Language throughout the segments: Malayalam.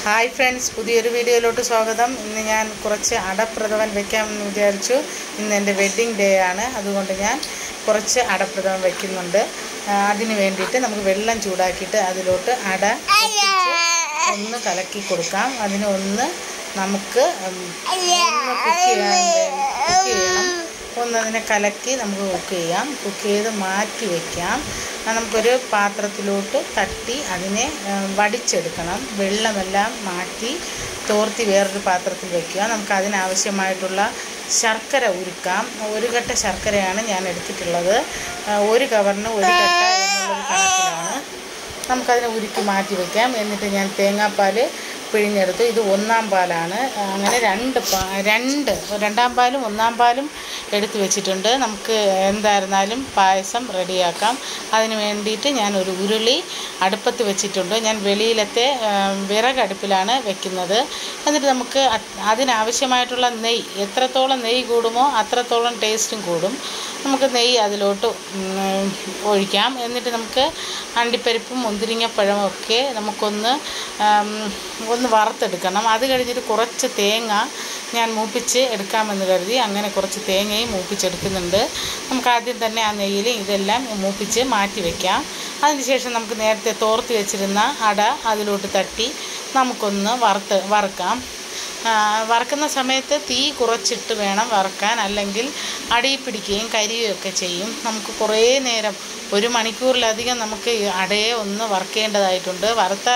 ഹായ് ഫ്രണ്ട്സ് പുതിയൊരു വീഡിയോയിലോട്ട് സ്വാഗതം ഇന്ന് ഞാൻ കുറച്ച് അടപ്രഥമൻ വെക്കാമെന്ന് വിചാരിച്ചു ഇന്ന് എൻ്റെ വെഡ്ഡിങ് ഡേ ആണ് അതുകൊണ്ട് ഞാൻ കുറച്ച് അടപ്രഥമൻ വെക്കുന്നുണ്ട് ആ, അതിന് വേണ്ടിയിട്ട് നമുക്ക് വെള്ളം ചൂടാക്കിയിട്ട് അതിലോട്ട് അട പൊട്ടിച്ച് ഒന്ന് കലക്കി കൊടുക്കാം അതിന് ഒന്ന് നമുക്ക് ഉം, ഒന്ന് കുക്ക് ചെയ്യാൻ കുക്ക് ചെയ്യണം ഒന്ന് അതിനെ കലക്കി നമുക്ക് കുക്ക് ചെയ്യാം കുക്ക് ചെയ്ത് മാറ്റി വയ്ക്കാം ആ, നമുക്കൊരു പാത്രത്തിലോട്ട് തട്ടി അതിനെ ആ, വടിച്ചെടുക്കണം വെള്ളമെല്ലാം മാറ്റി തോർത്തി വേറൊരു പാത്രത്തിൽ വയ്ക്കുക നമുക്ക് അതിനാവശ്യമായിട്ടുള്ള ശർക്കര ഉരുക്കാം ഒരു കട്ട ശർക്കരയാണ് ഞാൻ എടുത്തിട്ടുള്ളത് ആ, ഒരു കവറിന് ഒരു കട്ട എന്നുള്ളൊരു കണക്കിലാണ് നമുക്കതിനെ ഉരുക്കി മാറ്റി വയ്ക്കാം എന്നിട്ട് ഞാൻ തേങ്ങാപ്പാൽ പിഴിഞ്ഞെടുത്തു ഇത് ഒന്നാം പാലാണ് അങ്ങനെ രണ്ട് പാ രണ്ട് രണ്ടാം പാലും ഒന്നാം പാലും എടുത്ത് വെച്ചിട്ടുണ്ട് നമുക്ക് എന്തായിരുന്നാലും പായസം റെഡിയാക്കാം അതിന് വേണ്ടിയിട്ട് ഞാൻ ഒരു ഉരുളി അടുപ്പത്ത് വെച്ചിട്ടുണ്ട് ഞാൻ വെളിയിലത്തെ ആ, വിറകടുപ്പിലാണ് വെക്കുന്നത് എന്നിട്ട് നമുക്ക് അത് അതിനാവശ്യമായിട്ടുള്ള നെയ്യ് എത്രത്തോളം നെയ്യ് കൂടുമോ അത്രത്തോളം ടേസ്റ്റും കൂടും നമുക്ക് നെയ്യ് അതിലോട്ട് ഉം, ഒഴിക്കാം എന്നിട്ട് നമുക്ക് അണ്ടിപ്പരിപ്പും മുന്തിരിങ്ങപ്പഴവും ഒക്കെ നമുക്കൊന്ന് ആം, ഒന്ന് വറുത്തെടുക്കണം അത് കഴിഞ്ഞിട്ട് കുറച്ച് തേങ്ങ ഞാൻ മൂപ്പിച്ച് എടുക്കാമെന്ന് കരുതി അങ്ങനെ കുറച്ച് തേങ്ങയും മൂപ്പിച്ചെടുക്കുന്നുണ്ട് നമുക്ക് ആദ്യം തന്നെ ആ നെയ്യിൽ ഇതെല്ലാം മൂപ്പിച്ച് മാറ്റി വയ്ക്കാം അതിനുശേഷം നമുക്ക് നേരത്തെ തോർത്തി വെച്ചിരുന്ന അട അതിലോട്ട് തട്ടി നമുക്കൊന്ന് വറുത്ത് വറുക്കാം ആ, വറക്കുന്ന സമയത്ത് തീ കുറച്ചിട്ട് വേണം വറക്കാൻ അല്ലെങ്കിൽ അടിയിൽ പിടിക്കുകയും കരിയുകയൊക്കെ ചെയ്യും നമുക്ക് കുറേ നേരം ഒരു മണിക്കൂറിലധികം നമുക്ക് ഈ അടയെ ഒന്ന് വറുക്കേണ്ടതായിട്ടുണ്ട് വറുത്ത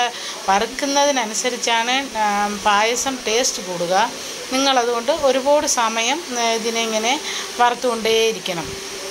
വറുക്കുന്നതിനനുസരിച്ചാണ് ആ, പായസം ടേസ്റ്റ് കൂടുക നിങ്ങളതുകൊണ്ട് ഒരുപാട് സമയം ആ, ഇതിനെ ഇങ്ങനെ വറുത്തുകൊണ്ടേയിരിക്കണം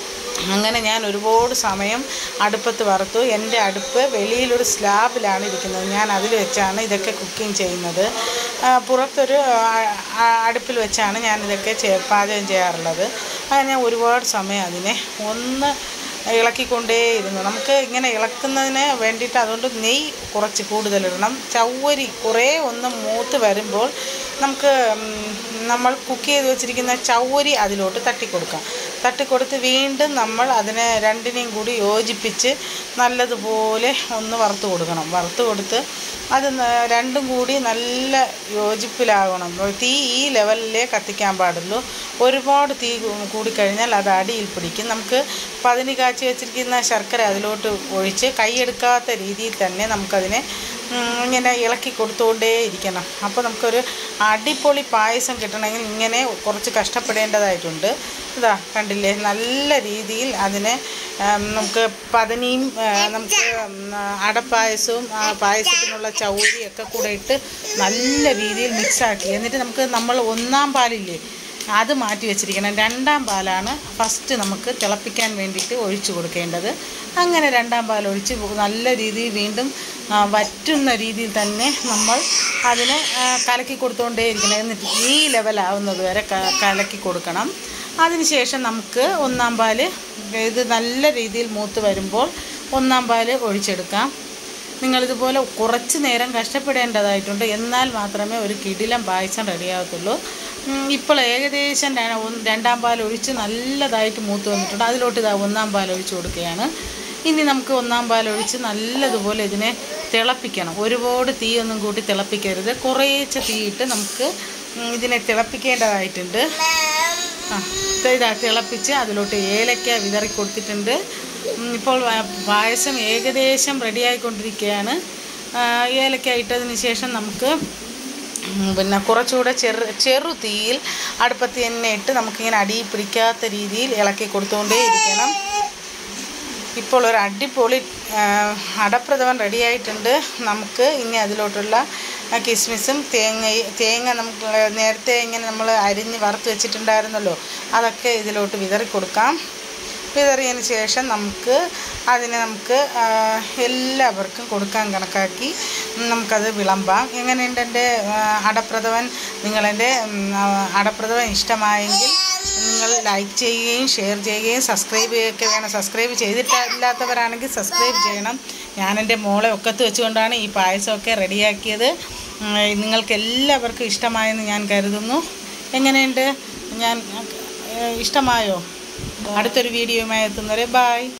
അങ്ങനെ ഞാൻ ഒരുപാട് സമയം അടുപ്പത്ത് വറുത്തു എൻ്റെ അടുപ്പ് വെളിയിലൊരു സ്ലാബിലാണ് ഇരിക്കുന്നത് ഞാൻ അതിൽ വെച്ചാണ് ഇതൊക്കെ കുക്കിംഗ് ചെയ്യുന്നത് ആ, പുറത്തൊരു ആ, ആ, അടുപ്പിൽ വെച്ചാണ് ഞാൻ ഇതൊക്കെ ചെ- പാചകം ചെയ്യാറുള്ളത് അങ്ങനെ ഞാൻ ഒരുപാട് സമയം അതിനെ ഒന്ന് ഇളക്കിക്കൊണ്ടേയിരുന്നു നമുക്ക് ഇങ്ങനെ ഇളക്കുന്നതിന് വേണ്ടിയിട്ട് അതുകൊണ്ട് നെയ്യ് കുറച്ച് കൂടുതലിടണം ചവ്വരി കുറേ ഒന്ന് മൂത്ത് വരുമ്പോൾ നമുക്ക് ഉം, നമ്മൾ കുക്ക് ചെയ്ത് വെച്ചിരിക്കുന്ന ചവ്വരി അതിലോട്ട് തട്ടിക്കൊടുക്കാം തട്ടിക്കൊടുത്ത് വീണ്ടും നമ്മൾ അതിനെ രണ്ടിനെയും കൂടി യോജിപ്പിച്ച് നല്ലതുപോലെ ഒന്ന് വറുത്ത് കൊടുക്കണം വറുത്ത് കൊടുത്ത് അത് ന- രണ്ടും കൂടി നല്ല യോജിപ്പിലാകണം തീ ഈ ലെവലിലേ കത്തിക്കാൻ പാടുള്ളൂ ഒരുപാട് തീ കൂ- കൂടിക്കഴിഞ്ഞാൽ അത് അടിയിൽ പിടിക്കും നമുക്ക് പതിന് കാച്ചി വെച്ചിരിക്കുന്ന ശർക്കര അതിലോട്ട് ഒഴിച്ച് കൈയെടുക്കാത്ത രീതിയിൽ തന്നെ നമുക്കതിനെ ഉം, ഇങ്ങനെ ഇളക്കി കൊടുത്തുകൊണ്ടേ ഇരിക്കണം അപ്പോൾ നമുക്കൊരു അടിപൊളി പായസം കിട്ടണമെങ്കിൽ ഇങ്ങനെ കുറച്ച് കഷ്ടപ്പെടേണ്ടതായിട്ടുണ്ട് ഇതാ കണ്ടില്ലേ നല്ല രീതിയിൽ അതിനെ ഉം, നമുക്ക് പതനിയും ആ, നമുക്ക് ഉം, അടപ്പായസവും ആ, പായസത്തിനുള്ള ചൗരിയൊക്കെ കൂടെ ഇട്ട് നല്ല രീതിയിൽ മിക്സാക്കി എന്നിട്ട് നമുക്ക് നമ്മൾ ഒന്നാം പാലില്ലേ അത് മാറ്റി വെച്ചിരിക്കണം രണ്ടാം പാലാണ് ഫസ്റ്റ് നമുക്ക് തിളപ്പിക്കാൻ വേണ്ടിയിട്ട് ഒഴിച്ചു കൊടുക്കേണ്ടത് അങ്ങനെ രണ്ടാം പാൽ ഒഴിച്ച് നല്ല രീതിയിൽ വീണ്ടും ആ, വറ്റുന്ന രീതിയിൽ തന്നെ നമ്മൾ അതിനെ ആ, കലക്കി കൊടുത്തുകൊണ്ടേയിരിക്കണം എന്നിട്ട് ഈ ലെവലാവുന്നത് വരെ ക- കലക്കി കൊടുക്കണം അതിനുശേഷം നമുക്ക് ഒന്നാം പാൽ ഇത് നല്ല രീതിയിൽ മൂത്ത് വരുമ്പോൾ ഒന്നാം പാൽ ഒഴിച്ചെടുക്കാം നിങ്ങളിതുപോലെ കുറച്ച് നേരം കഷ്ടപ്പെടേണ്ടതായിട്ടുണ്ട് എന്നാൽ മാത്രമേ ഒരു കിടിലം പായസം റെഡിയാകത്തുള്ളൂ ഉം, ഇപ്പോൾ ഏകദേശം ര- ഒന്ന് രണ്ടാം പാൽ ഒഴിച്ച് നല്ലതായിട്ട് മൂത്ത് വന്നിട്ടുണ്ട് അതിലോട്ട് ഇതാ ഒന്നാം പാൽ ഒഴിച്ച് കൊടുക്കുകയാണ് ഇനി നമുക്ക് ഒന്നാം പാൽ ഒഴിച്ച് നല്ലതുപോലെ ഇതിനെ തിളപ്പിക്കണം ഒരുപാട് തീയൊന്നും കൂട്ടി തിളപ്പിക്കരുത് കുറേശ്ശെ തീയിട്ട് നമുക്ക് ഉം, ഇതിനെ തിളപ്പിക്കേണ്ടതായിട്ടുണ്ട് ആ ദേ ഇതാ തിളപ്പിച്ച് അതിലോട്ട് ഏലക്ക വിതറി കൊടുത്തിട്ടുണ്ട് ഉം, ഇപ്പോൾ വ- പായസം ഏകദേശം റെഡിയായിക്കൊണ്ടിരിക്കുകയാണ് ആ, ഏലക്ക ഇട്ടതിന് ശേഷം നമുക്ക് ഉം, പിന്നെ കുറച്ചുകൂടെ ചെറു ചെറു തീയിൽ അടുപ്പത്ത് തന്നെ ഇട്ട് നമുക്കിങ്ങനെ അടിയിൽ പിടിക്കാത്ത രീതിയിൽ ഇളക്കി കൊടുത്തുകൊണ്ടേ ഇരിക്കണം ഇപ്പോൾ ഒരു അടിപൊളി ആ, അടപ്രഥമൻ റെഡിയായിട്ടുണ്ട് നമുക്ക് ഇനി അതിലോട്ടുള്ള ആ, കിസ്മിസും തേങ്ങയും തേങ്ങ നമുക്ക് നേരത്തെ ഇങ്ങനെ നമ്മൾ അരിഞ്ഞ് വറുത്ത് വെച്ചിട്ടുണ്ടായിരുന്നല്ലോ അതൊക്കെ ഇതിലോട്ട് വിതറി കൊടുക്കാം വിതറിയതിന് ശേഷം നമുക്ക് അതിനെ നമുക്ക് ആ, എല്ലാവർക്കും കൊടുക്കാൻ കണക്കാക്കി നമുക്കത് വിളമ്പാം എങ്ങനെയുണ്ട് എൻ്റെ ആ, അടപ്രഥമൻ നിങ്ങളെൻ്റെ ഉം, ആ, അടപ്രഥമൻ ഇഷ്ടമായെങ്കിൽ നിങ്ങൾ ലൈക്ക് ചെയ്യുകയും ഷെയർ ചെയ്യുകയും സബ്സ്ക്രൈബ് ചെയ്യുകയൊക്കെ വേണം സബ്സ്ക്രൈബ് ചെയ്തിട്ടില്ലാത്തവരാണെങ്കിൽ സബ്സ്ക്രൈബ് ചെയ്യണം ഞാൻ എൻ്റെ മോളെ ഒക്കത്ത് വെച്ചുകൊണ്ടാണ് ഈ പായസമൊക്കെ റെഡിയാക്കിയത് ഉം, നിങ്ങൾക്ക് എല്ലാവർക്കും ഇഷ്ടമായെന്ന് ഞാൻ കരുതുന്നു എങ്ങനെയുണ്ട് ഞാൻ ഏഹ്, ഇഷ്ടമായോ അടുത്തൊരു വീഡിയോയുമായി എത്തുന്നവരെ ബായ്